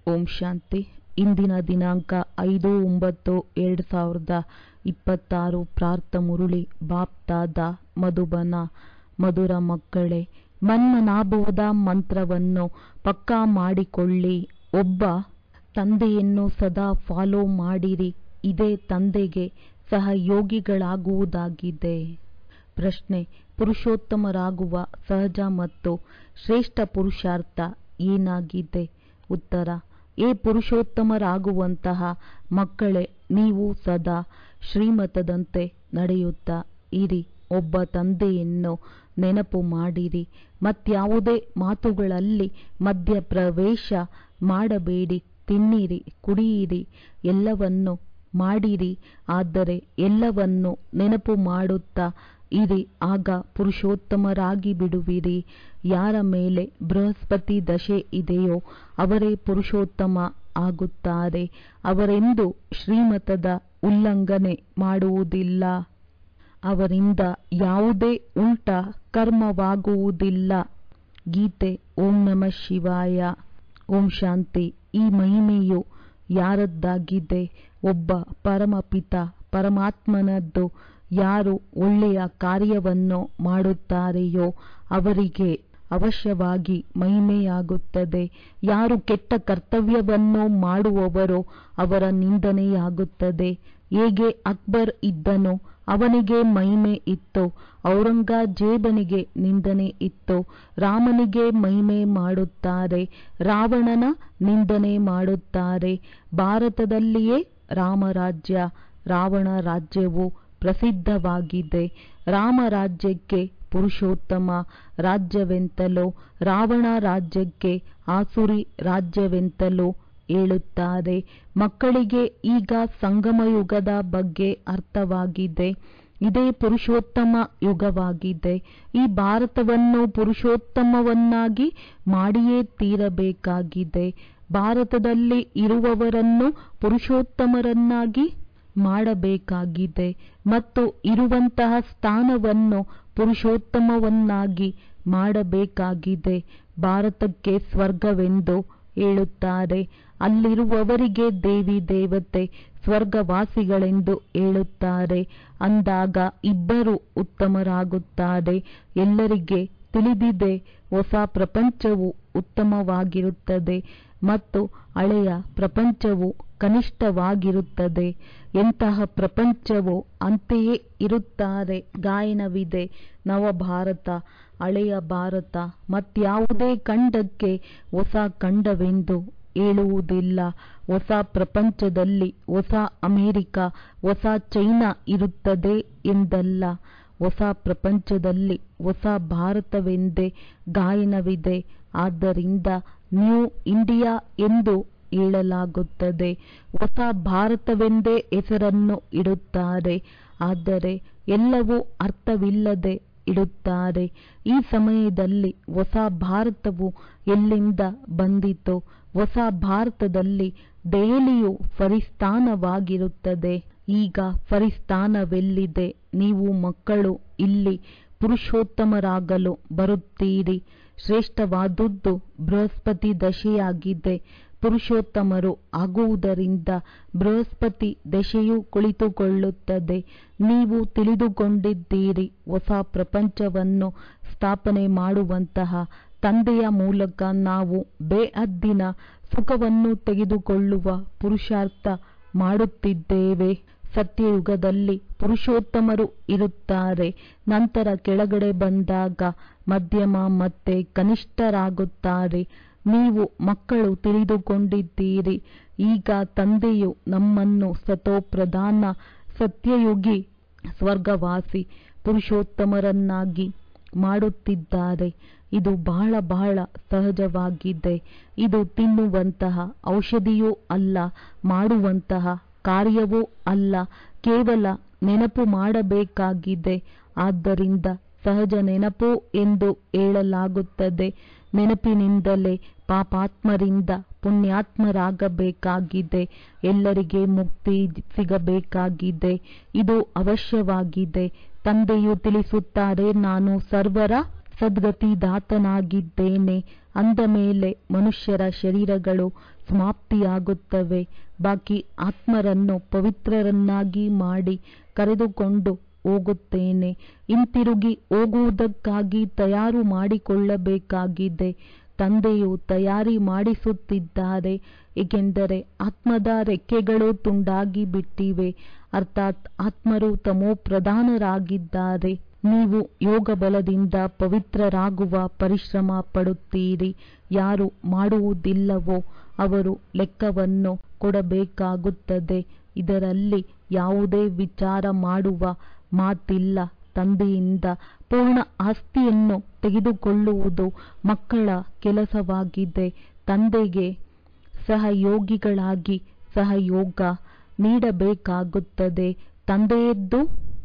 ಓಂ ಶಾಂತಿ ಇಂದಿನ ದಿನಾಂಕ ಐದು ಒಂಬತ್ತು ಎರಡು ಸಾವಿರದ ಇಪ್ಪತ್ತಾರು ಪ್ರಾರ್ಥ ಮುರುಳಿ ಬಾಪ್ದಾದ ಮಧುಬನ ಮಧುರ ಮಕ್ಕಳೇ ಮನ್ಮನಾಭವದ ಮಂತ್ರವನ್ನು ಪಕ್ಕಾ ಮಾಡಿಕೊಳ್ಳಿ ಒಬ್ಬ ತಂದೆಯನ್ನು ಸದಾ ಫಾಲೋ ಮಾಡಿರಿ ಇದೇ ತಂದೆಗೆ ಸಹಯೋಗಿಗಳಾಗುವುದಾಗಿದೆ ಪ್ರಶ್ನೆ ಪುರುಷೋತ್ತಮರಾಗುವ ಸಹಜ ಮತ್ತು ಶ್ರೇಷ್ಠ ಪುರುಷಾರ್ಥ ಏನಾಗಿದೆ ಉತ್ತರ ಏ ಪುರುಷೋತ್ತಮರಾಗುವಂತಹ ಮಕ್ಕಳೇ ನೀವು ಸದಾ ಶ್ರೀಮತದಂತೆ ನಡೆಯುತ್ತಾ ಇರಿ ಒಬ್ಬ ತಂದೆಯನ್ನು ನೆನಪು ಮಾಡಿರಿ ಮತ್ಯಾವುದೇ ಮಾತುಗಳಲ್ಲಿ ಮಧ್ಯಪ್ರವೇಶ ಮಾಡಬೇಡಿ ತಿನ್ನಿರಿ ಕುಡಿಯಿರಿ ಎಲ್ಲವನ್ನು ಮಾಡಿರಿ ಆದರೆ ಎಲ್ಲವನ್ನು ನೆನಪು ಮಾಡುತ್ತಾ ಇರಿ ಆಗ ಪುರುಷೋತ್ತಮರಾಗಿ ಬಿಡುವಿರಿ ಯಾರ ಮೇಲೆ ಬೃಹಸ್ಪತಿ ದಶೆ ಇದೆಯೋ ಅವರೇ ಪುರುಷೋತ್ತಮ ಆಗುತ್ತಾರೆ ಅವರೆಂದು ಶ್ರೀಮತದ ಉಲ್ಲಂಘನೆ ಮಾಡುವುದಿಲ್ಲ ಅವರಿಂದ ಯಾವುದೇ ಉಲ್ಟ ಕರ್ಮವಾಗುವುದಿಲ್ಲ ಗೀತೆ ಓಂ ನಮಃ ಶಿವಾಯ ಓಂ ಶಾಂತಿ ಈ ಮಹಿಮೆಯು ಯಾರದ್ದಾಗಿದೆ ಒಬ್ಬ ಪರಮಪಿತ ಪರಮಾತ್ಮನದ್ದು ಯಾರು ಒಳ್ಳೆಯ ಕಾರ್ಯವನ್ನು ಮಾಡುತ್ತಾರೆಯೋ ಅವರಿಗೆ ಅವಶ್ಯವಾಗಿ ಮಹಿಮೆಯಾಗುತ್ತದೆ ಯಾರು ಕೆಟ್ಟ ಕರ್ತವ್ಯವನ್ನು ಮಾಡುವವರೋ ಅವರ ನಿಂದನೆಯಾಗುತ್ತದೆ ಹೇಗೆ ಅಕ್ಬರ್ ಇದ್ದನೋ ಅವನಿಗೆ ಮಹಿಮೆ ಇತ್ತು ಔರಂಗಜೇಬನಿಗೆ ನಿಂದನೆ ಇತ್ತು ರಾಮನಿಗೆ ಮಹಿಮೆ ಮಾಡುತ್ತಾರೆ ರಾವಣನ ನಿಂದನೆ ಮಾಡುತ್ತಾರೆ ಭಾರತದಲ್ಲಿಯೇ ರಾಮರಾಜ್ಯ ರಾವಣ ರಾಜ್ಯವು ಪ್ರಸಿದ್ಧವಾಗಿದೆ ರಾಮ ರಾಜ್ಯಕ್ಕೆ ಪುರುಷೋತ್ತಮ ರಾಜ್ಯವೆಂತಲೋ ರಾವಣ ರಾಜ್ಯಕ್ಕೆ ಆಸುರಿ ರಾಜ್ಯವೆಂತಲೋ ಹೇಳುತ್ತಾರೆ ಮಕ್ಕಳಿಗೆ ಈಗ ಸಂಗಮ ಯುಗದ ಬಗ್ಗೆ ಅರ್ಥವಾಗಿದೆ ಇದೇ ಪುರುಷೋತ್ತಮ ಯುಗವಾಗಿದೆ ಈ ಭಾರತವನ್ನು ಪುರುಷೋತ್ತಮವನ್ನಾಗಿ ಮಾಡಿಯೇ ತೀರಬೇಕಾಗಿದೆ ಭಾರತದಲ್ಲಿ ಇರುವವರನ್ನು ಪುರುಷೋತ್ತಮರನ್ನಾಗಿ ಮಾಡಬೇಕಾಗಿದೆ ಮತ್ತು ಇರುವಂತಹ ಸ್ಥಾನವನ್ನು ಪುರುಷೋತ್ತಮವನ್ನಾಗಿ ಮಾಡಬೇಕಾಗಿದೆ ಭಾರತಕ್ಕೆ ಸ್ವರ್ಗವೆಂದು ಹೇಳುತ್ತಾರೆ ಅಲ್ಲಿರುವವರಿಗೆ ದೇವಿ ದೇವತೆ ಸ್ವರ್ಗವಾಸಿಗಳೆಂದು ಹೇಳುತ್ತಾರೆ ಅಂದಾಗ ಇಬ್ಬರು ಉತ್ತಮರಾಗುತ್ತಾರೆ ಎಲ್ಲರಿಗೆ ತಿಳಿದಿದೆ ಹೊಸ ಪ್ರಪಂಚವು ಉತ್ತಮವಾಗಿರುತ್ತದೆ ಮತ್ತು ಹಳೆಯ ಪ್ರಪಂಚವು ಕನಿಷ್ಠವಾಗಿರುತ್ತದೆ ಎಂತಹ ಪ್ರಪಂಚವು ಅಂತೆಯೇ ಇರುತ್ತಾರೆ ಗಾಯನವಿದೆ ನವಭಾರತ ಹಳೆಯ ಭಾರತ ಮತ್ಯಾವುದೇ ಖಂಡಕ್ಕೆ ಹೊಸ ಖಂಡವೆಂದು ಹೇಳುವುದಿಲ್ಲ ಹೊಸ ಪ್ರಪಂಚದಲ್ಲಿ ಹೊಸ ಅಮೆರಿಕ ಹೊಸ ಚೈನಾ ಇರುತ್ತದೆ ಎಂದಲ್ಲ ಹೊಸ ಪ್ರಪಂಚದಲ್ಲಿ ಹೊಸ ಭಾರತವೆಂದೇ ಗಾಯನವಿದೆ ಆದ್ದರಿಂದ ನ್ಯೂ ಇಂಡಿಯಾ ಎಂದು ಹೇಳಲಾಗುತ್ತದೆ ಹೊಸ ಭಾರತವೆಂದೇ ಹೆಸರನ್ನು ಇಡುತ್ತಾರೆ ಆದರೆ ಎಲ್ಲವೂ ಅರ್ಥವಿಲ್ಲದೆ ಇಡುತ್ತಾರೆ ಈ ಸಮಯದಲ್ಲಿ ಹೊಸ ಭಾರತವು ಎಲ್ಲಿಂದ ಬಂದಿತು ಹೊಸ ಭಾರತದಲ್ಲಿ ದೆಹಲಿಯು ಫರಿಸ್ತಾನವಾಗಿರುತ್ತದೆ ಈಗ ಫರಿಸ್ತಾನವೆಲ್ಲಿದೆ ನೀವು ಮಕ್ಕಳು ಇಲ್ಲಿ ಪುರುಷೋತ್ತಮರಾಗಲು ಬರುತ್ತೀರಿ ಶ್ರೇಷ್ಠವಾದುದು ಬೃಹಸ್ಪತಿ ದಶೆಯಾಗಿದೆ ಪುರುಷೋತ್ತಮರು ಆಗುವುದರಿಂದ ಬೃಹಸ್ಪತಿ ದಶೆಯು ಕುಳಿತುಕೊಳ್ಳುತ್ತದೆ ನೀವು ತಿಳಿದುಕೊಂಡಿದ್ದೀರಿ ಹೊಸ ಪ್ರಪಂಚವನ್ನು ಸ್ಥಾಪನೆ ಮಾಡುವಂತಹ ತಂದೆಯ ಮೂಲಕ ನಾವು ಬೇಹದ್ದಿನ ಸುಖವನ್ನು ತೆಗೆದುಕೊಳ್ಳುವ ಪುರುಷಾರ್ಥ ಮಾಡುತ್ತಿದ್ದೇವೆ ಸತ್ಯಯುಗದಲ್ಲಿ ಪುರುಷೋತ್ತಮರು ಇರುತ್ತಾರೆ ನಂತರ ಕೆಳಗಡೆ ಬಂದಾಗ ಮಧ್ಯಮ ಮತ್ತೆ ಕನಿಷ್ಠರಾಗುತ್ತಾರೆ ನೀವು ಮಕ್ಕಳು ತಿಳಿದುಕೊಂಡಿದ್ದೀರಿ ಈಗ ತಂದೆಯು ನಮ್ಮನ್ನು ಸತೋಪ್ರಧಾನ ಸತ್ಯಯುಗಿ ಸ್ವರ್ಗವಾಸಿ ಪುರುಷೋತ್ತಮರನ್ನಾಗಿ ಮಾಡುತ್ತಿದ್ದಾರೆ ಇದು ಬಹಳ ಬಹಳ ಸಹಜವಾಗಿದೆ ಇದು ತಿನ್ನುವಂತಹ ಔಷಧಿಯೂ ಅಲ್ಲ ಮಾಡುವಂತಹ ಕಾರ್ಯವೂ ಅಲ್ಲ ಕೇವಲ ನೆನಪು ಮಾಡಬೇಕಾಗಿದೆ ಆದ್ದರಿಂದ ಸಹಜ ನೆನಪು ಎಂದು ಹೇಳಲಾಗುತ್ತದೆ ನೆನಪಿನಿಂದಲೇ ಪಾಪಾತ್ಮರಿಂದ ಪುಣ್ಯಾತ್ಮರಾಗಬೇಕಾಗಿದೆ ಎಲ್ಲರಿಗೆ ಮುಕ್ತಿ ಸಿಗಬೇಕಾಗಿದೆ ಇದು ಅವಶ್ಯವಾಗಿದೆ ತಂದೆಯು ತಿಳಿಸುತ್ತಾರೆ ನಾನು ಸರ್ವರ ಸದ್ಗತಿದಾತನಾಗಿದ್ದೇನೆ ಅಂದ ಮೇಲೆ ಮನುಷ್ಯರ ಶರೀರಗಳು ಸಮಾಪ್ತಿಯಾಗುತ್ತವೆ ಬಾಕಿ ಆತ್ಮರನ್ನು ಪವಿತ್ರರನ್ನಾಗಿ ಮಾಡಿ ಕರೆದುಕೊಂಡು ಹೋಗುತ್ತೇನೆ ಹಿಂತಿರುಗಿ ಹೋಗುವುದಕ್ಕಾಗಿ ತಯಾರು ಮಾಡಿಕೊಳ್ಳಬೇಕಾಗಿದೆ ತಂದೆಯು ತಯಾರಿ ಮಾಡಿಸುತ್ತಿದ್ದಾರೆ ಏಕೆಂದರೆ ಆತ್ಮದ ರೆಕ್ಕೆಗಳು ತುಂಡಾಗಿ ಬಿಟ್ಟಿವೆ ಅರ್ಥಾತ್ ಆತ್ಮರು ತಮೋ ಪ್ರಧಾನರಾಗಿದ್ದಾರೆ ನೀವು ಯೋಗ ಬಲದಿಂದ ಪವಿತ್ರರಾಗುವ ಪರಿಶ್ರಮ ಪಡುತ್ತೀರಿ ಯಾರು ಮಾಡುವುದಿಲ್ಲವೋ ಅವರು ಲೆಕ್ಕವನ್ನು ಕೊಡಬೇಕಾಗುತ್ತದೆ ಇದರಲ್ಲಿ ಯಾವುದೇ ವಿಚಾರ ಮಾಡುವ ಮಾತಿಲ್ಲ ತಂದೆಯಿಂದ ಪೂರ್ಣ ಆಸ್ತಿಯನ್ನು ತೆಗೆದುಕೊಳ್ಳುವುದು ಮಕ್ಕಳ ಕೆಲಸವಾಗಿದೆ ತಂದೆಗೆ ಸಹಯೋಗಿಗಳಾಗಿ ಸಹಯೋಗ ನೀಡಬೇಕಾಗುತ್ತದೆ ತಂದೆಯದ್ದು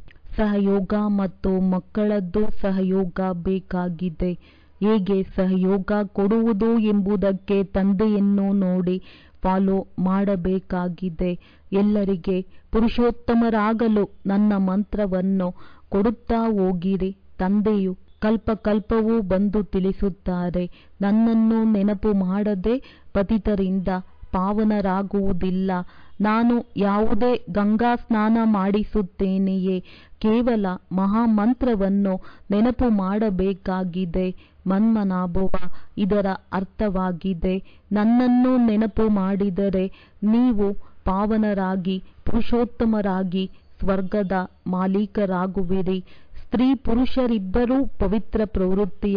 ಸಹಯೋಗ ಮತ್ತು ಮಕ್ಕಳದ್ದು ಸಹಯೋಗ ಬೇಕಾಗಿದೆ ಹೇಗೆ ಸಹಯೋಗ ಕೊಡುವುದು ಎಂಬುದಕ್ಕೆ ತಂದೆಯನ್ನು ನೋಡಿ ಫಾಲೋ ಮಾಡಬೇಕಾಗಿದೆ ಎಲ್ಲರಿಗೆ ಪುರುಷೋತ್ತಮರಾಗಲು ನನ್ನ ಮಂತ್ರವನ್ನು ಕೊಡುತ್ತಾ ಹೋಗಿರಿ ತಂದೆಯು ಕಲ್ಪಕಲ್ಪವೂ ಬಂದು ತಿಳಿಸುತ್ತಾರೆ ನನ್ನನ್ನು ನೆನಪು ಮಾಡದೆ ಪತಿತರಿಂದ ಪಾವನರಾಗುವುದಿಲ್ಲ ನಾನು ಯಾವುದೇ ಗಂಗಾ ಸ್ನಾನ ಮಾಡಿಸುತ್ತೇನೆಯೇ ಕೇವಲ ಮಹಾಮಂತ್ರವನ್ನು ನೆನಪು ಮಾಡಬೇಕಾಗಿದೆ ಮನ್ಮನಾಭವ ಇದರ ಅರ್ಥವಾಗಿದೆ ನನ್ನನ್ನು ನೆನಪು ಮಾಡಿದರೆ ನೀವು ಪಾವನರಾಗಿ ಪುರುಷೋತ್ತಮರಾಗಿ ಸ್ವರ್ಗದ ಮಾಲೀಕರಾಗುವಿರಿ ಸ್ತ್ರೀ ಪುರುಷರಿಬ್ಬರೂ ಪವಿತ್ರ ಪ್ರವೃತ್ತಿಯ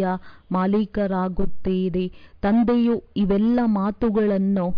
ಮಾಲೀಕರಾಗುತ್ತೀರಿ ತಂದೆಯು ಇವೆಲ್ಲ ಮಾತುಗಳನ್ನು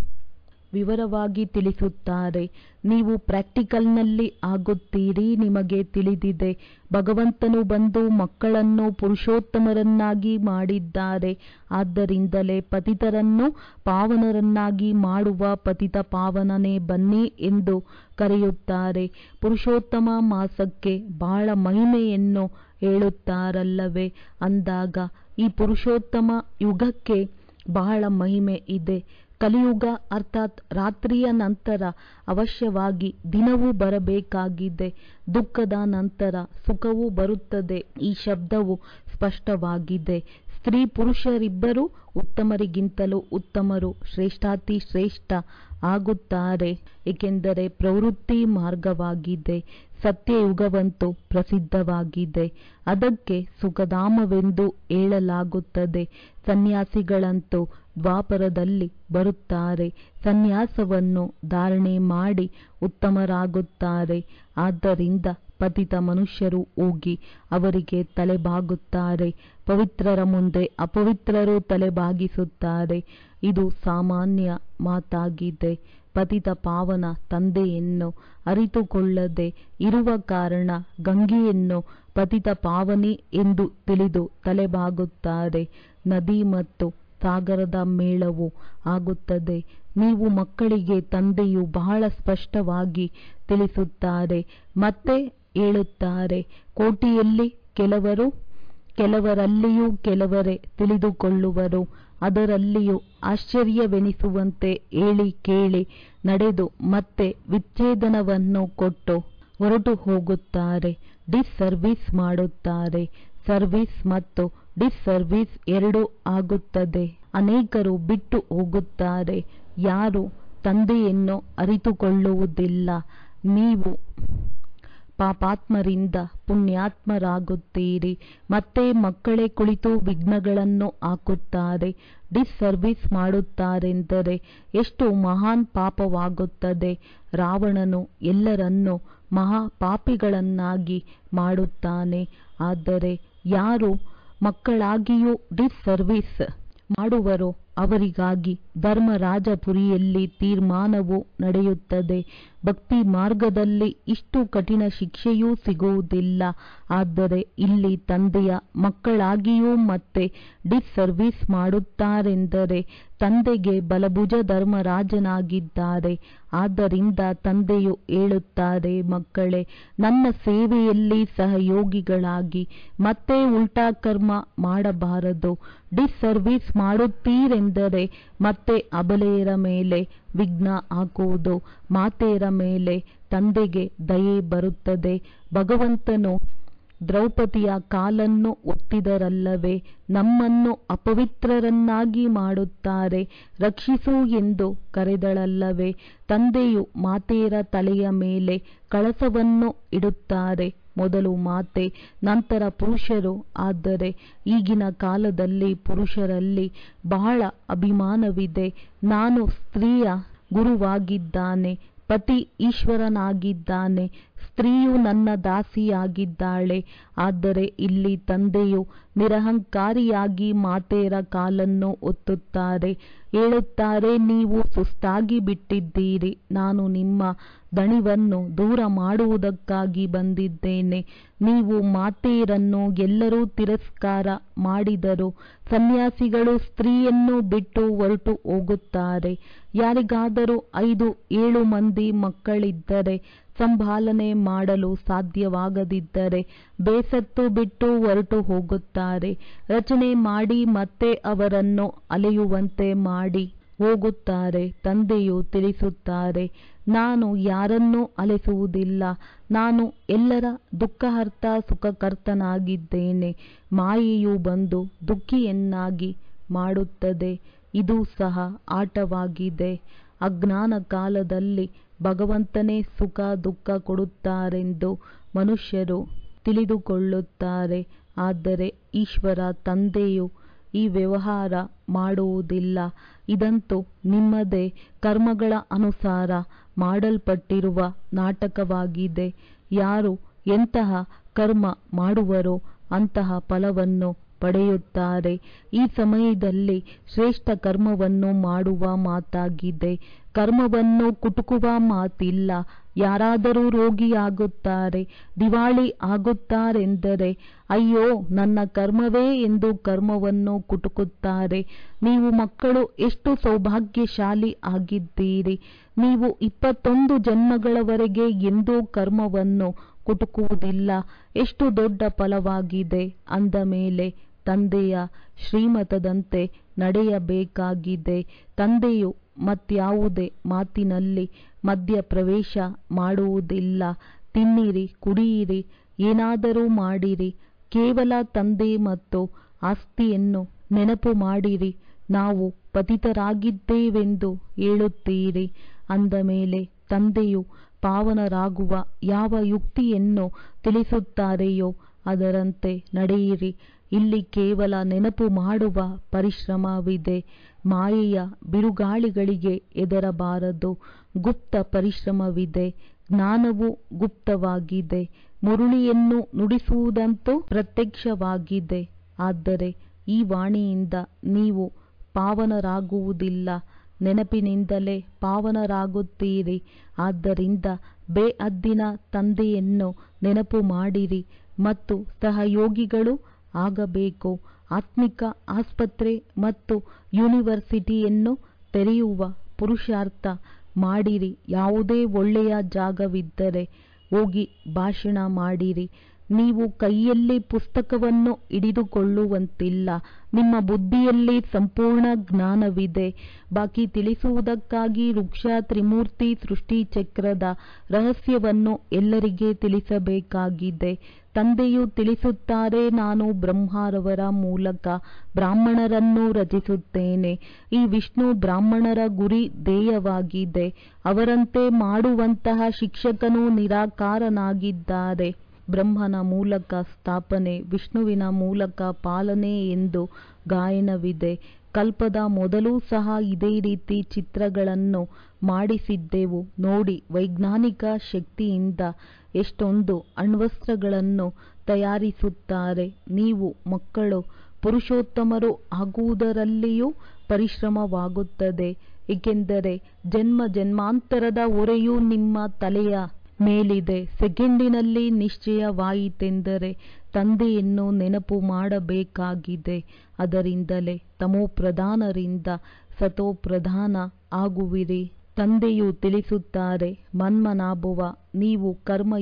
ವಿವರವಾಗಿ ತಿಳಿಸುತ್ತಾರೆ ನೀವು ಪ್ರಾಕ್ಟಿಕಲ್ನಲ್ಲಿ ಆಗುತ್ತೀರಿ ನಿಮಗೆ ತಿಳಿದಿದೆ ಭಗವಂತನು ಬಂದು ಮಕ್ಕಳನ್ನು ಪುರುಷೋತ್ತಮರನ್ನಾಗಿ ಮಾಡಿದ್ದಾರೆ ಆದ್ದರಿಂದಲೇ ಪತಿತರನ್ನು ಪಾವನರನ್ನಾಗಿ ಮಾಡುವ ಪತಿತ ಪಾವನನೇ ಬನ್ನಿ ಎಂದು ಕರೆಯುತ್ತಾರೆ ಪುರುಷೋತ್ತಮ ಮಾಸಕ್ಕೆ ಬಹಳ ಮಹಿಮೆಯನ್ನು ಹೇಳುತ್ತಾರಲ್ಲವೇ ಅಂದಾಗ ಈ ಪುರುಷೋತ್ತಮ ಯುಗಕ್ಕೆ ಬಹಳ ಮಹಿಮೆ ಇದೆ ಕಲಿಯುಗ ಅರ್ಥಾತ್ ರಾತ್ರಿಯ ನಂತರ ಅವಶ್ಯವಾಗಿ ದಿನವೂ ಬರಬೇಕಾಗಿದೆ ದುಃಖದ ನಂತರ ಸುಖವೂ ಬರುತ್ತದೆ ಈ ಶಬ್ದವು ಸ್ಪಷ್ಟವಾಗಿದೆ ಸ್ತ್ರೀ ಪುರುಷರಿಬ್ಬರೂ ಉತ್ತಮರಿಗಿಂತಲೂ ಉತ್ತಮರು ಶ್ರೇಷ್ಠಾತಿ ಶ್ರೇಷ್ಠ ಆಗುತ್ತಾರೆ ಏಕೆಂದರೆ ಪ್ರವೃತ್ತಿ ಮಾರ್ಗವಾಗಿದೆ ಸತ್ಯಯುಗವಂತೂ ಪ್ರಸಿದ್ಧವಾಗಿದೆ ಅದಕ್ಕೆ ಸುಖಧಾಮವೆಂದು ಹೇಳಲಾಗುತ್ತದೆ ಸನ್ಯಾಸಿಗಳಂತೂ ದ್ವಾಪರದಲ್ಲಿ ಬರುತ್ತಾರೆ ಸನ್ಯಾಸವನ್ನು ಧಾರಣೆ ಮಾಡಿ ಉತ್ತಮರಾಗುತ್ತಾರೆ ಆದ್ದರಿಂದ ಪತಿತ ಮನುಷ್ಯರು ಹೋಗಿ ಅವರಿಗೆ ತಲೆಬಾಗುತ್ತಾರೆ ಪವಿತ್ರರ ಮುಂದೆ ಅಪವಿತ್ರರು ತಲೆಬಾಗಿಸುತ್ತಾರೆ ಇದು ಸಾಮಾನ್ಯ ಮಾತಾಗಿದೆ ಪತಿತ ಪಾವನ ತಂದೆಯನ್ನು ಅರಿತುಕೊಳ್ಳದೆ ಇರುವ ಕಾರಣ ಗಂಗೆಯನ್ನು ಪತಿತ ಪಾವನಿ ಎಂದು ತಿಳಿದು ತಲೆಬಾಗುತ್ತಾರೆ ನದಿ ಮತ್ತು ಸಾಗರದ ಮೇಳವು ಆಗುತ್ತದೆ ನೀವು ಮಕ್ಕಳಿಗೆ ತಂದೆಯು ಬಹಳ ಸ್ಪಷ್ಟವಾಗಿ ತಿಳಿಸುತ್ತಾರೆ ಮತ್ತೆ ಹೇಳುತ್ತಾರೆ ಕೋಟಿಯಲ್ಲಿ ಕೆಲವರು ಕೆಲವರಲ್ಲಿಯೂ ಕೆಲವರೇ ತಿಳಿದುಕೊಳ್ಳುವರು ಅದರಲ್ಲಿಯೂ ಆಶ್ಚರ್ಯವೆನಿಸುವಂತೆ ಹೇಳಿ ಕೇಳಿ ನಡೆದು ಮತ್ತೆ ವಿಚ್ಛೇದನವನ್ನು ಕೊಟ್ಟು ಹೊರಟು ಹೋಗುತ್ತಾರೆ ಡಿಸ್ ಸರ್ವಿಸ್ ಮಾಡುತ್ತಾರೆ ಸರ್ವಿಸ್ ಮತ್ತು ಡಿಸ್ ಸರ್ವಿಸ್ ಎರಡೂ ಆಗುತ್ತದೆ ಅನೇಕರು ಬಿಟ್ಟು ಹೋಗುತ್ತಾರೆ ಯಾರು ತಂದೆಯನ್ನು ಅರಿತುಕೊಳ್ಳುವುದಿಲ್ಲ ನೀವು ಪಾಪಾತ್ಮರಿಂದ ಪುಣ್ಯಾತ್ಮರಾಗುತ್ತೀರಿ ಮತ್ತೆ ಮಕ್ಕಳೇ ಕುಳಿತು ವಿಘ್ನಗಳನ್ನು ಹಾಕುತ್ತಾರೆ ಡಿಸ್ ಸರ್ವಿಸ್ ಮಾಡುತ್ತಾರೆಂದರೆ ಎಷ್ಟು ಮಹಾನ್ ಪಾಪವಾಗುತ್ತದೆ ರಾವಣನು ಎಲ್ಲರನ್ನೂ ಮಹಾಪಾಪಿಗಳನ್ನಾಗಿ ಮಾಡುತ್ತಾನೆ ಆದರೆ ಯಾರು ಮಕ್ಕಳಾಗಿಯೂ ಡಿಸ್ ಸರ್ವಿಸ್ ಮಾಡುವರೋ ಅವರಿಗಾಗಿ ಧರ್ಮರಾಜಪುರಿಯಲ್ಲಿ ತೀರ್ಮಾನವು ನಡೆಯುತ್ತದೆ ಭಕ್ತಿ ಮಾರ್ಗದಲ್ಲಿ ಇಷ್ಟು ಕಠಿಣ ಶಿಕ್ಷೆಯೂ ಸಿಗುವುದಿಲ್ಲ ಆದರೆ ಇಲ್ಲಿ ತಂದೆಯ ಮಕ್ಕಳಾಗಿಯೂ ಮತ್ತೆ ಡಿಸ್ ಸರ್ವಿಸ್ ಮಾಡುತ್ತಾರೆಂದರೆ ತಂದೆಗೆ ಬಲಭುಜ ಧರ್ಮರಾಜನಾಗಿದ್ದಾರೆ ಆದ್ದರಿಂದ ತಂದೆಯು ಹೇಳುತ್ತಾರೆ ಮಕ್ಕಳೇ ನನ್ನ ಸೇವೆಯಲ್ಲಿ ಸಹಯೋಗಿಗಳಾಗಿ ಮತ್ತೆ ಉಲ್ಟಾ ಕರ್ಮ ಮಾಡಬಾರದು ಡಿಸ್ ಸರ್ವಿಸ್ ಮಾಡುತ್ತೀರೆಂದರೆ ಮತ್ತೆ ಅಬಲೆಯರ ಮೇಲೆ ವಿಘ್ನ ಹಾಕುವುದು ಮಾತೆಯರ ಮೇಲೆ ತಂದೆಗೆ ದಯೆ ಬರುತ್ತದೆ ಭಗವಂತನು ದ್ರೌಪದಿಯ ಕಾಲನ್ನು ಒತ್ತಿದರಲ್ಲವೇ ನಮ್ಮನ್ನು ಅಪವಿತ್ರರನ್ನಾಗಿ ಮಾಡುತ್ತಾರೆ ರಕ್ಷಿಸು ಎಂದು ಕರೆದಳಲ್ಲವೇ ತಂದೆಯು ಮಾತೆಯರ ತಲೆಯ ಮೇಲೆ ಕಳಸವನ್ನು ಇಡುತ್ತಾರೆ ಮೊದಲು ಮಾತೆ ನಂತರ ಪುರುಷರು ಆದರೆ ಈಗಿನ ಕಾಲದಲ್ಲಿ ಪುರುಷರಲ್ಲಿ ಬಹಳ ಅಭಿಮಾನವಿದೆ ನಾನು ಸ್ತ್ರೀಯ ಗುರುವಾಗಿದ್ದಾನೆ ಪತಿ ಈಶ್ವರನಾಗಿದ್ದಾನೆ ಸ್ತ್ರೀಯು ನನ್ನ ದಾಸಿಯಾಗಿದ್ದಾಳೆ ಆದರೆ ಇಲ್ಲಿ ತಂದೆಯು ನಿರಹಂಕಾರಿಯಾಗಿ ಮಾತೆಯರ ಕಾಲನ್ನು ಒತ್ತುತ್ತಾರೆ ಹೇಳುತ್ತಾರೆ ನೀವು ಸುಸ್ತಾಗಿ ಬಿಟ್ಟಿದ್ದೀರಿ ನಾನು ನಿಮ್ಮ ದಣಿವನ್ನು ದೂರ ಮಾಡುವುದಕ್ಕಾಗಿ ಬಂದಿದ್ದೇನೆ ನೀವು ಮಾತೆಯರನ್ನು ಎಲ್ಲರೂ ತಿರಸ್ಕಾರ ಮಾಡಿದರು ಸನ್ಯಾಸಿಗಳು ಸ್ತ್ರೀಯನ್ನು ಬಿಟ್ಟು ಹೊರಟು ಹೋಗುತ್ತಾರೆ ಯಾರಿಗಾದರೂ ಐದು ಏಳು ಮಂದಿ ಮಕ್ಕಳಿದ್ದರೆ ಸಂಭಾಲನೆ ಮಾಡಲು ಸಾಧ್ಯವಾಗದಿದ್ದರೆ ಬೇಸತ್ತು ಬಿಟ್ಟು ಹೊರಟು ಹೋಗುತ್ತಾರೆ ರಚನೆ ಮಾಡಿ ಮತ್ತೆ ಅವರನ್ನು ಅಲೆಯುವಂತೆ ಮಾಡಿ ಹೋಗುತ್ತಾರೆ ತಂದೆಯು ತಿಳಿಸುತ್ತಾರೆ ನಾನು ಯಾರನ್ನೂ ಅಲೆಸುವುದಿಲ್ಲ ನಾನು ಎಲ್ಲರ ದುಃಖಹರ್ತ ಸುಖಕರ್ತನಾಗಿದ್ದೇನೆ ಮಾಯೆಯು ಬಂದು ದುಃಖಿಯನ್ನಾಗಿ ಮಾಡುತ್ತದೆ ಇದು ಸಹ ಆಟವಾಗಿದೆ ಅಜ್ಞಾನ ಕಾಲದಲ್ಲಿ ಭಗವಂತನೇ ಸುಖ ದುಃಖ ಕೊಡುತ್ತಾರೆಂದು ಮನುಷ್ಯರು ತಿಳಿದುಕೊಳ್ಳುತ್ತಾರೆ ಆದರೆ ಈಶ್ವರ ತಂದೆಯು ಈ ವ್ಯವಹಾರ ಮಾಡುವುದಿಲ್ಲ ಇದಂತೂ ನಿಮ್ಮದೇ ಕರ್ಮಗಳ ಅನುಸಾರ ಮಾಡಲ್ಪಟ್ಟಿರುವ ನಾಟಕವಾಗಿದೆ ಯಾರು ಎಂತಹ ಕರ್ಮ ಮಾಡುವರೋ ಅಂತಹ ಫಲವನ್ನು ಪಡೆಯುತ್ತಾರೆ ಈ ಸಮಯದಲ್ಲಿ ಶ್ರೇಷ್ಠ ಕರ್ಮವನ್ನು ಮಾಡುವ ಮಾತಾಗಿದೆ ಕರ್ಮವನ್ನು ಕುಟುಕುವ ಮಾತಿಲ್ಲ ಯಾರಾದರೂ ರೋಗಿಯಾಗುತ್ತಾರೆ ದಿವಾಳಿ ಆಗುತ್ತಾರೆಂದರೆ ಅಯ್ಯೋ ನನ್ನ ಕರ್ಮವೇ ಎಂದು ಕರ್ಮವನ್ನು ಕುಟುಕುತ್ತಾರೆ ನೀವು ಮಕ್ಕಳು ಎಷ್ಟು ಸೌಭಾಗ್ಯಶಾಲಿ ಆಗಿದ್ದೀರಿ ನೀವು ಇಪ್ಪತ್ತೊಂದು ಜನ್ಮಗಳವರೆಗೆ ಎಂದೂ ಕರ್ಮವನ್ನು ಕುಟುಕುವುದಿಲ್ಲ ಎಷ್ಟು ದೊಡ್ಡ ಫಲವಾಗಿದೆ ಅಂದ ಮೇಲೆ ತಂದೆಯ ಶ್ರೀಮತದಂತೆ ನಡೆಯಬೇಕಾಗಿದೆ ತಂದೆಯು ಮತ್ಯಾವುದೇ ಮಾತಿನಲ್ಲಿ ಮಧ್ಯಪ್ರವೇಶ ಮಾಡುವುದಿಲ್ಲ ತಿನ್ನಿರಿ ಕುಡಿಯಿರಿ ಏನಾದರೂ ಮಾಡಿರಿ ಕೇವಲ ತಂದೆ ಮತ್ತು ಆಸ್ತಿಯನ್ನು ನೆನಪು ಮಾಡಿರಿ ನಾವು ಪತಿತರಾಗಿದ್ದೇವೆಂದು ಹೇಳುತ್ತೀರಿ ಅಂದ ಮೇಲೆ ತಂದೆಯು ಪಾವನರಾಗುವ ಯಾವ ಯುಕ್ತಿಯನ್ನು ತಿಳಿಸುತ್ತಾರೆಯೋ ಅದರಂತೆ ನಡೆಯಿರಿ ಇಲ್ಲಿ ಕೇವಲ ನೆನಪು ಮಾಡುವ ಪರಿಶ್ರಮವಿದೆ ಮಾಯೆಯ ಬಿರುಗಾಳಿಗಳಿಗೆ ಹೆದರಬಾರದು ಗುಪ್ತ ಪರಿಶ್ರಮವಿದೆ ಜ್ಞಾನವು ಗುಪ್ತವಾಗಿದೆ ಮುರುಳಿಯನ್ನು ನುಡಿಸುವುದಂತೂ ಪ್ರತ್ಯಕ್ಷವಾಗಿದೆ ಆದರೆ ಈ ವಾಣಿಯಿಂದ ನೀವು ಪಾವನರಾಗುವುದಿಲ್ಲ ನೆನಪಿನಿಂದಲೇ ಪಾವನರಾಗುತ್ತೀರಿ ಆದ್ದರಿಂದ ಬೇಅದ್ದಿನ ತಂದೆಯನ್ನು ನೆನಪು ಮಾಡಿರಿ ಮತ್ತು ಸಹಯೋಗಿಗಳು ಆಗಬೇಕು ಆತ್ಮಿಕ ಆಸ್ಪತ್ರೆ ಮತ್ತು ಯೂನಿವರ್ಸಿಟಿಯನ್ನು ತೆರೆಯುವ ಪುರುಷಾರ್ಥ ಮಾಡಿರಿ ಯಾವುದೇ ಒಳ್ಳೆಯ ಜಾಗವಿದ್ದರೆ ಹೋಗಿ ಭಾಷಣ ಮಾಡಿರಿ ನೀವು ಕೈಯಲ್ಲಿ ಪುಸ್ತಕವನ್ನು ಹಿಡಿದುಕೊಳ್ಳುವಂತಿಲ್ಲ ನಿಮ್ಮ ಬುದ್ಧಿಯಲ್ಲಿ ಸಂಪೂರ್ಣ ಜ್ಞಾನವಿದೆ ಬಾಕಿ ತಿಳಿಸುವುದಕ್ಕಾಗಿ ವೃಕ್ಷ ತ್ರಿಮೂರ್ತಿ ಸೃಷ್ಟಿ ಚಕ್ರದ ರಹಸ್ಯವನ್ನು ಎಲ್ಲರಿಗೆ ತಿಳಿಸಬೇಕಾಗಿದೆ ತಂದೆಯು ತಿಳಿಸುತ್ತಾರೆ ನಾನು ಬ್ರಹ್ಮರವರ ಮೂಲಕ ಬ್ರಾಹ್ಮಣರನ್ನು ರಚಿಸುತ್ತೇನೆ ಈ ವಿಷ್ಣು ಬ್ರಾಹ್ಮಣರ ಗುರಿ ಧ್ಯೇಯವಾಗಿದೆ ಅವರಂತೆ ಮಾಡುವಂತಹ ಶಿಕ್ಷಕನು ನಿರಾಕಾರನಾಗಿದ್ದಾರೆ ಬ್ರಹ್ಮನ ಮೂಲಕ ಸ್ಥಾಪನೆ ವಿಷ್ಣುವಿನ ಮೂಲಕ ಪಾಲನೆ ಎಂದು ಗಾಯನವಿದೆ ಕಲ್ಪದ ಮೊದಲೂ ಸಹ ಇದೇ ರೀತಿ ಚಿತ್ರಗಳನ್ನು ಮಾಡಿಸಿದ್ದೆವು ನೋಡಿ ವೈಜ್ಞಾನಿಕ ಶಕ್ತಿಯಿಂದ ಎಷ್ಟೊಂದು ಅಣ್ವಸ್ತ್ರಗಳನ್ನು ತಯಾರಿಸುತ್ತಾರೆ ನೀವು ಮಕ್ಕಳು ಪುರುಷೋತ್ತಮರು ಆಗುವುದರಲ್ಲಿಯೂ ಪರಿಶ್ರಮವಾಗುತ್ತದೆ ಏಕೆಂದರೆ ಜನ್ಮ ಜನ್ಮಾಂತರದ ಹೊರೆಯು ನಿಮ್ಮ ತಲೆಯ ಮೇಲಿದೆ ಸೆಕೆಂಡಿನಲ್ಲಿ ನಿಶ್ಚಯವಾಯಿತೆಂದರೆ ತಂದೆಯನ್ನು ನೆನಪು ಮಾಡಬೇಕಾಗಿದೆ ಅದರಿಂದಲೇ ತಮೋಪ್ರಧಾನರಿಂದ ಸತೋಪ್ರಧಾನ ಆಗುವಿರಿ ತಂದೆಯು ತಿಳಿಸುತ್ತಾರೆ ಮನ್ಮನಾಭುವ ನೀವು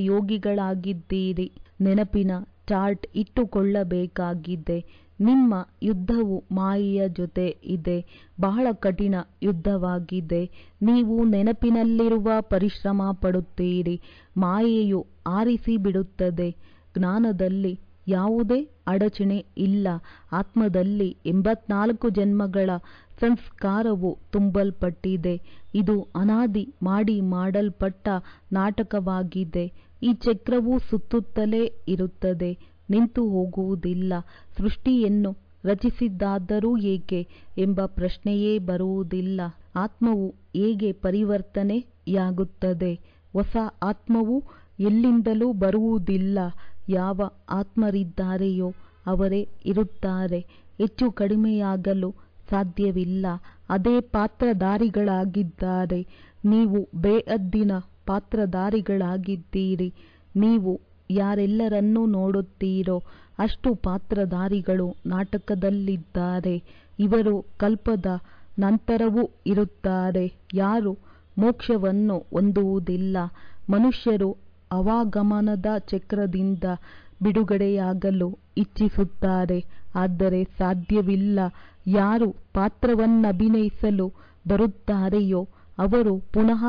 ಕರ್ಮಯೋಗಿಗಳಾಗಿದ್ದೀರಿ ನೆನಪಿನ ಚಾರ್ಟ್ ಇಟ್ಟುಕೊಳ್ಳಬೇಕಾಗಿದೆ ನಿಮ್ಮ ಯುದ್ಧವು ಮಾಯೆಯ ಜೊತೆ ಇದೆ ಬಹಳ ಕಠಿಣ ಯುದ್ಧವಾಗಿದೆ ನೀವು ನೆನಪಿನಲ್ಲಿರುವ ಪರಿಶ್ರಮ ಪಡುತ್ತೀರಿ ಮಾಯೆಯು ಆರಿಸಿ ಬಿಡುತ್ತದೆ ಜ್ಞಾನದಲ್ಲಿ ಯಾವುದೇ ಅಡಚಣೆ ಇಲ್ಲ ಆತ್ಮದಲ್ಲಿ ಎಂಬತ್ನಾಲ್ಕು ಜನ್ಮಗಳ ಸಂಸ್ಕಾರವು ತುಂಬಲ್ಪಟ್ಟಿದೆ ಇದು ಅನಾದಿ ಮಾಡಿ ಮಾಡಲ್ಪಟ್ಟ ನಾಟಕವಾಗಿದೆ ಈ ಚಕ್ರವು ಸುತ್ತುತ್ತಲೇ ಇರುತ್ತದೆ ನಿಂತು ಹೋಗುವುದಿಲ್ಲ ಸೃಷ್ಟಿಯನ್ನು ರಚಿಸಿದ್ದಾದರೂ ಏಕೆ ಎಂಬ ಪ್ರಶ್ನೆಯೇ ಬರುವುದಿಲ್ಲ ಆತ್ಮವು ಹೇಗೆ ಪರಿವರ್ತನೆಯಾಗುತ್ತದೆ ಹೊಸ ಆತ್ಮವು ಎಲ್ಲಿಂದಲೂ ಬರುವುದಿಲ್ಲ ಯಾವ ಆತ್ಮರಿದ್ದಾರೆಯೋ ಅವರೇ ಇರುತ್ತಾರೆ ಹೆಚ್ಚು ಕಡಿಮೆಯಾಗಲು ಸಾಧ್ಯವಿಲ್ಲ ಅದೇ ಪಾತ್ರಧಾರಿಗಳಾಗಿದ್ದಾರೆ ನೀವು ಬೇಅದ್ದಿನ ಪಾತ್ರಧಾರಿಗಳಾಗಿದ್ದೀರಿ ನೀವು ಯಾರೆಲ್ಲರನ್ನೂ ನೋಡುತ್ತೀರೋ ಅಷ್ಟು ಪಾತ್ರಧಾರಿಗಳು ನಾಟಕದಲ್ಲಿದ್ದಾರೆ ಇವರು ಕಲ್ಪದ ನಂತರವೂ ಇರುತ್ತಾರೆ ಯಾರು ಮೋಕ್ಷವನ್ನು ಹೊಂದುವುದಿಲ್ಲ ಮನುಷ್ಯರು ಅವಾಗಮನದ ಚಕ್ರದಿಂದ ಬಿಡುಗಡೆಯಾಗಲು ಇಚ್ಛಿಸುತ್ತಾರೆ ಆದರೆ ಸಾಧ್ಯವಿಲ್ಲ ಯಾರು ಪಾತ್ರವನ್ನಭಿನಯಿಸಲು ಬರುತ್ತಾರೆಯೋ ಅವರು ಪುನಃ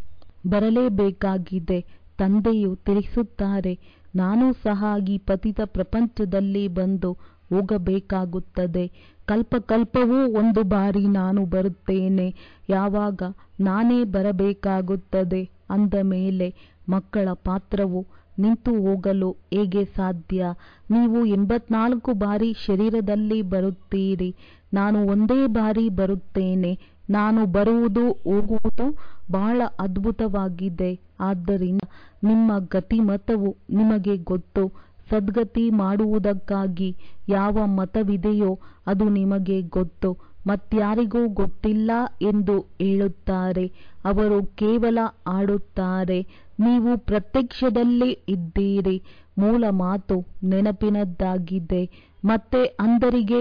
ಬರಲೇಬೇಕಾಗಿದೆ ತಂದೆಯು ತಿಳಿಸುತ್ತಾರೆ ನಾನು ಸಹ ಈ ಪತಿತ ಪ್ರಪಂಚದಲ್ಲಿ ಬಂದು ಹೋಗಬೇಕಾಗುತ್ತದೆ ಕಲ್ಪಕಲ್ಪವೂ ಒಂದು ಬಾರಿ ನಾನು ಬರುತ್ತೇನೆ ಯಾವಾಗ ನಾನೇ ಬರಬೇಕಾಗುತ್ತದೆ ಅಂದ ಮೇಲೆ ಮಕ್ಕಳ ಪಾತ್ರವು ನಿಂತು ಹೋಗಲು ಹೇಗೆ ಸಾಧ್ಯ ನೀವು ಎಂಬತ್ನಾಲ್ಕು ಬಾರಿ ಶರೀರದಲ್ಲಿ ಬರುತ್ತೀರಿ ನಾನು ಒಂದೇ ಬಾರಿ ಬರುತ್ತೇನೆ ನಾನು ಬರುವುದು ಹೋಗುವುದು ಬಹಳ ಅದ್ಭುತವಾಗಿದೆ ಆದ್ದರಿಂದ ನಿಮ್ಮ ಗತಿಮತವು ನಿಮಗೆ ಗೊತ್ತು ಸದ್ಗತಿ ಮಾಡುವುದಕ್ಕಾಗಿ ಯಾವ ಮತವಿದೆಯೋ ಅದು ನಿಮಗೆ ಗೊತ್ತು ಮತ್ಯಾರಿಗೂ ಗೊತ್ತಿಲ್ಲ ಎಂದು ಹೇಳುತ್ತಾರೆ ಅವರು ಕೇವಲ ಆಡುತ್ತಾರೆ ನೀವು ಪ್ರತ್ಯಕ್ಷದಲ್ಲಿ ಇದ್ದೀರಿ ಮೂಲ ಮಾತು ನೆನಪಿನದ್ದಾಗಿದೆ ಮತ್ತೆ ಅಂದರಿಗೆ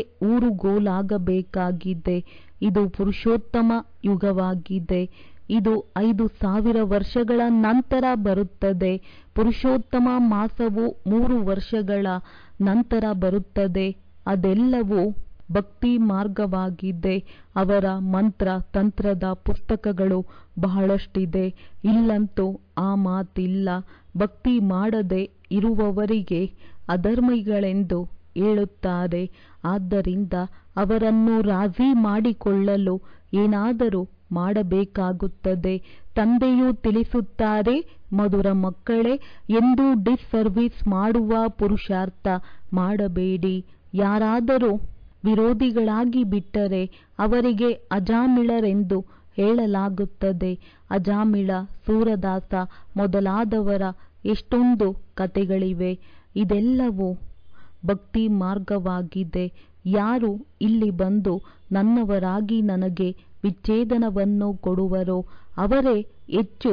ಊರುಗೋಲಾಗಬೇಕಾಗಿದೆ ಇದು ಪುರುಷೋತ್ತಮ ಯುಗವಾಗಿದೆ ಇದು ಐದು ಸಾವಿರ ವರ್ಷಗಳ ನಂತರ ಬರುತ್ತದೆ ಪುರುಷೋತ್ತಮ ಮಾಸವು ಮೂರು ವರ್ಷಗಳ ನಂತರ ಬರುತ್ತದೆ ಅದೆಲ್ಲವೂ ಭಕ್ತಿ ಮಾರ್ಗವಾಗಿದೆ ಅವರ ಮಂತ್ರ ತಂತ್ರದ ಪುಸ್ತಕಗಳು ಬಹಳಷ್ಟಿದೆ ಇಲ್ಲಂತೂ ಆ ಮಾತಿಲ್ಲ ಭಕ್ತಿ ಮಾಡದೆ ಇರುವವರಿಗೆ ಅಧರ್ಮಿಗಳೆಂದು ಹೇಳುತ್ತಾರೆ ಆದ್ದರಿಂದ ಅವರನ್ನು ರಾಜಿ ಮಾಡಿಕೊಳ್ಳಲು ಏನಾದರೂ ಮಾಡಬೇಕಾಗುತ್ತದೆ ತಂದೆಯು ತಿಳಿಸುತ್ತಾರೆ ಮಧುರ ಮಕ್ಕಳೇ ಎಂದು ಡಿಸ್ಸರ್ವಿಸ್ ಮಾಡುವ ಪುರುಷಾರ್ಥ ಮಾಡಬೇಡಿ ಯಾರಾದರೂ ವಿರೋಧಿಗಳಾಗಿ ಬಿಟ್ಟರೆ ಅವರಿಗೆ ಅಜಾಮಿಳರೆಂದು ಹೇಳಲಾಗುತ್ತದೆ ಅಜಾಮಿಳ ಸೂರದಾಸ ಮೊದಲಾದವರ ಎಷ್ಟೊಂದು ಕತೆಗಳಿವೆ ಇದೆಲ್ಲವೂ ಭಕ್ತಿ ಮಾರ್ಗವಾಗಿದೆ ಯಾರು ಇಲ್ಲಿ ಬಂದು ನನ್ನವರಾಗಿ ನನಗೆ ವಿಚ್ಛೇದನವನ್ನು ಕೊಡುವರೋ ಅವರೇ ಹೆಚ್ಚು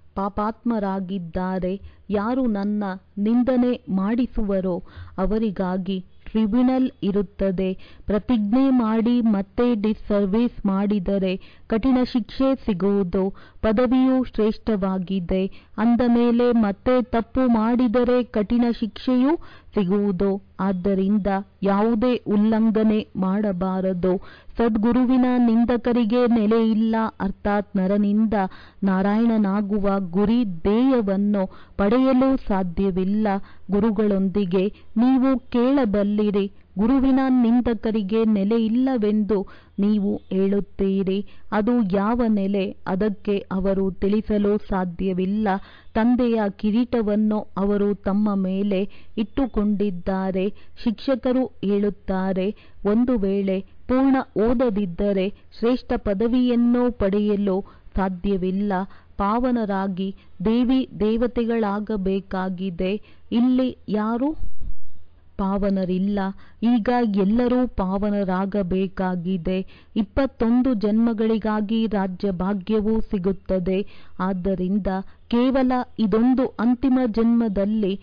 ಪಾಪಾತ್ಮರಾಗಿದ್ದಾರೆ ಯಾರು ನನ್ನ ನಿಂದನೆ ಮಾಡಿಸುವರೋ ಅವರಿಗಾಗಿ ಟ್ರಿಬ್ಯುನಲ್ ಇರುತ್ತದೆ ಪ್ರತಿಜ್ಞೆ ಮಾಡಿ ಮತ್ತೆ ಡಿಸ್ಸರ್ವಿಸ್ ಮಾಡಿದರೆ ಕಠಿಣ ಶಿಕ್ಷೆ ಸಿಗುವುದು ಪದವಿಯು ಶ್ರೇಷ್ಠವಾಗಿದೆ ಅಂದ ಮೇಲೆ ಮತ್ತೆ ತಪ್ಪು ಮಾಡಿದರೆ ಕಠಿಣ ಶಿಕ್ಷೆಯೂ ಸಿಗುವುದು ಆದ್ದರಿಂದ ಯಾವುದೇ ಉಲ್ಲಂಘನೆ ಮಾಡಬಾರದು ಸದ್ಗುರುವಿನ ನಿಂದಕರಿಗೆ ನೆಲೆಯಿಲ್ಲ ಅರ್ಥಾತ್ ನರನಿಂದ ನಾರಾಯಣನಾಗುವ ಗುರಿ ಧ್ಯೇಯವನ್ನು ಪಡೆಯಲು ಸಾಧ್ಯವಿಲ್ಲ ಗುರುಗಳೊಂದಿಗೆ ನೀವು ಕೇಳಬಲ್ಲಿರಿ ಗುರುವಿನ ನಿಂದಕರಿಗೆ ನೆಲೆಯಿಲ್ಲವೆಂದು ನೀವು ಹೇಳುತ್ತೀರಿ ಅದು ಯಾವ ನೆಲೆ ಅದಕ್ಕೆ ಅವರು ತಿಳಿಸಲು ಸಾಧ್ಯವಿಲ್ಲ ತಂದೆಯ ಕಿರೀಟವನ್ನು ಅವರು ತಮ್ಮ ಮೇಲೆ ಇಟ್ಟುಕೊಂಡಿದ್ದಾರೆ ಶಿಕ್ಷಕರು ಹೇಳುತ್ತಾರೆ ಒಂದು ವೇಳೆ ಪೂರ್ಣ ಓದದಿದ್ದರೆ ಶ್ರೇಷ್ಠ ಪದವಿಯನ್ನು ಪಡೆಯಲು ಸಾಧ್ಯವಿಲ್ಲ ಪಾವನರಾಗಿ ದೇವಿ ದೇವತೆಗಳಾಗಬೇಕಾಗಿದೆ ಇಲ್ಲಿ ಯಾರು ಪಾವನರಿಲ್ಲ ಈಗ ಎಲ್ಲರೂ ಪಾವನರಾಗಬೇಕಾಗಿದೆ ಇಪ್ಪತ್ತೊಂದು ಜನ್ಮಗಳಿಗಾಗಿ ರಾಜ್ಯ ಭಾಗ್ಯವೂ ಸಿಗುತ್ತದೆ ಆದ್ದರಿಂದ ಕೇವಲ ಇದೊಂದು ಅಂತಿಮ ಜನ್ಮದಲ್ಲಿ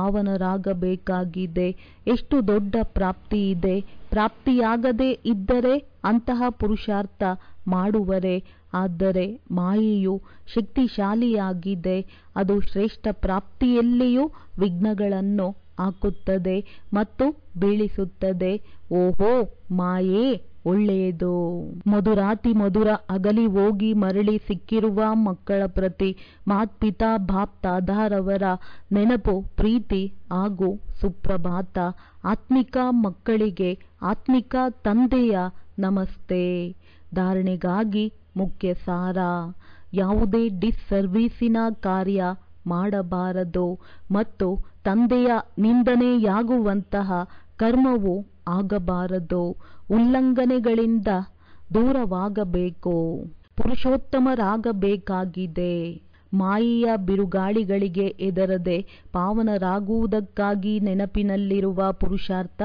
ಪಾವನರಾಗಬೇಕಾಗಿದೆ ಎಷ್ಟು ದೊಡ್ಡ ಪ್ರಾಪ್ತಿ ಇದೆ ಪ್ರಾಪ್ತಿಯಾಗದೇ ಇದ್ದರೆ ಅಂತಹ ಪುರುಷಾರ್ಥ ಮಾಡುವರೆ ಆದರೆ ಮಾಯೆಯು ಶಕ್ತಿಶಾಲಿಯಾಗಿದೆ ಅದು ಶ್ರೇಷ್ಠ ಪ್ರಾಪ್ತಿಯಲ್ಲಿಯೂ ವಿಘ್ನಗಳನ್ನು ಹಾಕುತ್ತದೆ ಮತ್ತು ಬೀಳಿಸುತ್ತದೆ ಓಹೋ ಮಾಯೆ ಒಳ್ಳೆಯದು ಮಧುರಾತಿ ಮಧುರ ಅಗಲಿ ಹೋಗಿ ಮರಳಿ ಸಿಕ್ಕಿರುವ ಮಕ್ಕಳ ಪ್ರತಿ ಮಾತ್ಪಿತಾ ಬಾಪ್ ತಾದಾರವರ ನೆನಪು ಪ್ರೀತಿ ಹಾಗೂ ಸುಪ್ರಭಾತ ಆತ್ಮಿಕ ಮಕ್ಕಳಿಗೆ ಆತ್ಮಿಕ ತಂದೆಯ ನಮಸ್ತೆ ಧಾರಣೆಗಾಗಿ ಮುಖ್ಯ ಸಾರ ಯಾವುದೇ ಡಿಸ್ಸರ್ವೀಸಿನ ಕಾರ್ಯ ಮಾಡಬಾರದು ಮತ್ತು ತಂದೆಯ ನಿಂದನೆಯಾಗುವಂತಹ ಕರ್ಮವು ಆಗಬಾರದು ಉಲ್ಲಂಘನೆಗಳಿಂದ ದೂರವಾಗಬೇಕು ಪುರುಷೋತ್ತಮರಾಗಬೇಕಾಗಿದೆ ಮಾಯೆಯ ಬಿರುಗಾಳಿಗಳಿಗೆ ಎದರದೆ ಪಾವನರಾಗುವುದಕ್ಕಾಗಿ ನೆನಪಿನಲ್ಲಿರುವ ಪುರುಷಾರ್ಥ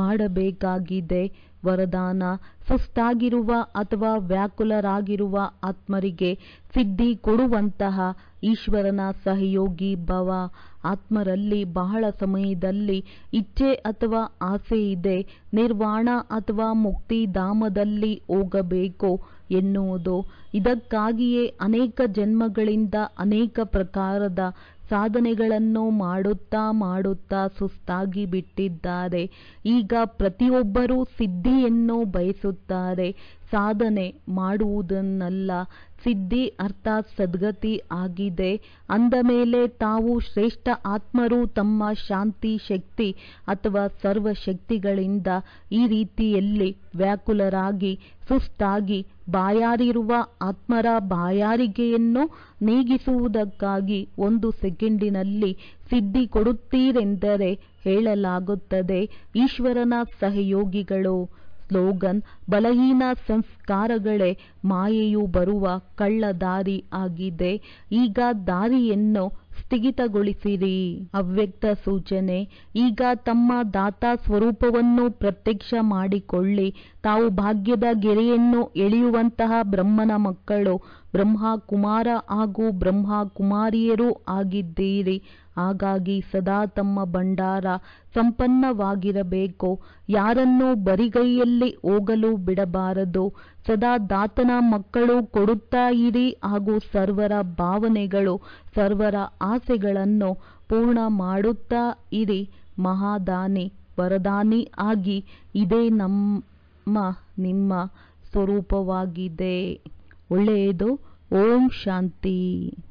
ಮಾಡಬೇಕಾಗಿದೆ ವರದಾನ ಸುಸ್ತಾಗಿರುವ ಅಥವಾ ವ್ಯಾಕುಲರಾಗಿರುವ ಆತ್ಮರಿಗೆ ಸಿದ್ಧಿ ಕೊಡುವಂತಹ ಈಶ್ವರನ ಸಹಯೋಗಿ ಭವ ಆತ್ಮರಲ್ಲಿ ಬಹಳ ಸಮಯದಲ್ಲಿ ಇಚ್ಛೆ ಅಥವಾ ಆಸೆ ಇದೆ ನಿರ್ವಾಣ ಅಥವಾ ಮುಕ್ತಿಧಾಮದಲ್ಲಿ ಹೋಗಬೇಕು ಎನ್ನುವುದು ಇದಕ್ಕಾಗಿಯೇ ಅನೇಕ ಜನ್ಮಗಳಿಂದ ಅನೇಕ ಪ್ರಕಾರದ ಸಾಧನೆಗಳನ್ನು ಮಾಡುತ್ತಾ ಮಾಡುತ್ತಾ ಸುಸ್ತಾಗಿ ಬಿಟ್ಟಿದ್ದಾರೆ ಈಗ ಪ್ರತಿಯೊಬ್ಬರೂ ಸಿದ್ಧಿಯನ್ನು ಬಯಸುತ್ತಾರೆ ಸಾಧನೆ ಮಾಡುವುದನ್ನಲ್ಲ ಸಿದ್ಧಿ ಅರ್ಥಾತ್ ಸದ್ಗತಿ ಆಗಿದೆ ಅಂದ ಮೇಲೆ ತಾವು ಶ್ರೇಷ್ಠ ಆತ್ಮರು ತಮ್ಮ ಶಾಂತಿ ಶಕ್ತಿ ಅಥವಾ ಸರ್ವಶಕ್ತಿಗಳಿಂದ ಈ ರೀತಿಯಲ್ಲಿ ವ್ಯಾಕುಲರಾಗಿ ಸುಸ್ತಾಗಿ ಬಾಯಾರಿರುವ ಆತ್ಮರ ಬಾಯಾರಿಕೆಯನ್ನು ನೀಗಿಸುವುದಕ್ಕಾಗಿ ಒಂದು ಸೆಕೆಂಡಿನಲ್ಲಿ ಸಿದ್ಧಿ ಕೊಡುತ್ತೀರೆಂದರೆ ಹೇಳಲಾಗುತ್ತದೆ ಈಶ್ವರನ ಸಹಯೋಗಿಗಳು ಸ್ಲೋಗನ್ ಬಲಹೀನ ಸಂಸ್ಕಾರಗಳೇ ಮಾಯೆಯು ಬರುವ ಕಳ್ಳ ದಾರಿ ಆಗಿದೆ ಈಗ ದಾರಿಯನ್ನು ಸ್ಥಗಿತಗೊಳಿಸಿರಿ ಅವ್ಯಕ್ತ ಸೂಚನೆ ಈಗ ತಮ್ಮ ದಾತಾ ಸ್ವರೂಪವನ್ನು ಪ್ರತ್ಯಕ್ಷ ಮಾಡಿಕೊಳ್ಳಿ ತಾವು ಭಾಗ್ಯದ ಗೆರೆಯನ್ನು ಎಳೆಯುವಂತಹ ಬ್ರಹ್ಮನ ಮಕ್ಕಳು ಬ್ರಹ್ಮ ಕುಮಾರ ಹಾಗೂ ಬ್ರಹ್ಮ ಕುಮಾರಿಯರೂ ಆಗಿದ್ದೀರಿ ಹಾಗಾಗಿ ಸದಾ ತಮ್ಮ ಭಂಡಾರ ಸಂಪನ್ನವಾಗಿರಬೇಕು ಯಾರನ್ನೂ ಬರಿಗೈಯಲ್ಲಿ ಹೋಗಲು ಬಿಡಬಾರದು ಸದಾ ದಾತನ ಮಕ್ಕಳು ಕೊಡುತ್ತಾ ಇರಿ ಹಾಗೂ ಸರ್ವರ ಭಾವನೆಗಳು ಸರ್ವರ ಆಸೆಗಳನ್ನು ಪೂರ್ಣ ಮಾಡುತ್ತಾ ಇರಿ ಮಹಾದಾನಿ ವರದಾನಿ ಆಗಿ ಇದೇ ನಮ್ಮ ನಿಮ್ಮ ಸ್ವರೂಪವಾಗಿದೆ ಒಳ್ಳೆಯದು ಓಂ ಶಾಂತಿ